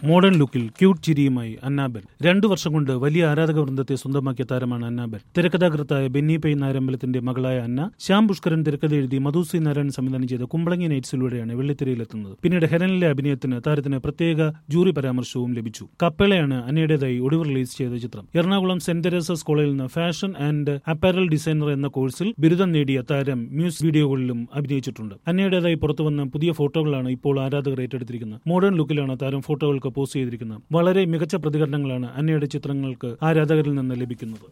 modern ലുക്കിൽ cute ചിരിയുമായി അന്നാബൽ രണ്ടു വർഷം കൊണ്ട് വലിയ ആരാധക വൃന്ദത്തെ സ്വന്തമാക്കിയ താരമാണ് അന്നാബൽ തിരക്കഥാകൃത്തായ ബെന്നി പൈ നാരമ്പലത്തിന്റെ മകളായ അന്ന ശ്യാം പുഷ്കരൻ തിരക്കഥ എഴുതി മധുസി നാരായണൻ സംവിധാനം ചെയ്ത കുമ്പളങ്ങി നൈറ്റ്സിലൂടെയാണ് വെള്ളിത്തിരയിലെത്തുന്നത് പിന്നീട് ഹെലനിലെ അഭിനയത്തിന് താരത്തിന് പ്രത്യേക ജൂറി പരാമർശവും ലഭിച്ചു കപ്പേളയാണ് അന്നയുടേതായി ഒടുവിൽ റിലീസ് ചെയ്ത ചിത്രം എറണാകുളം സെന്റ് തെരേസസ് കോളേജിൽ നിന്ന് ഫാഷൻ ആൻഡ് അപ്പാരൽ ഡിസൈനർ എന്ന കോഴ്സിൽ ബിരുദം നേടിയ താരം മ്യൂസിക് വീഡിയോകളിലും അഭിനയിച്ചിട്ടുണ്ട് അന്നയുടേതായി പുറത്തുവന്ന പുതിയ ഫോട്ടോകളാണ് ഇപ്പോൾ ആരാധകർ ഏറ്റെടുത്തിരിക്കുന്നത് മോഡേൺ ലുക്കിലാണ് താരം ഫോട്ടോകൾക്ക് പോസ്റ്റ് ചെയ്തിരിക്കുന്നത് വളരെ മികച്ച പ്രതികരണങ്ങളാണ് അന്നയുടെ ചിത്രങ്ങൾക്ക് ആരാധകരിൽ നിന്ന് ലഭിക്കുന്നത്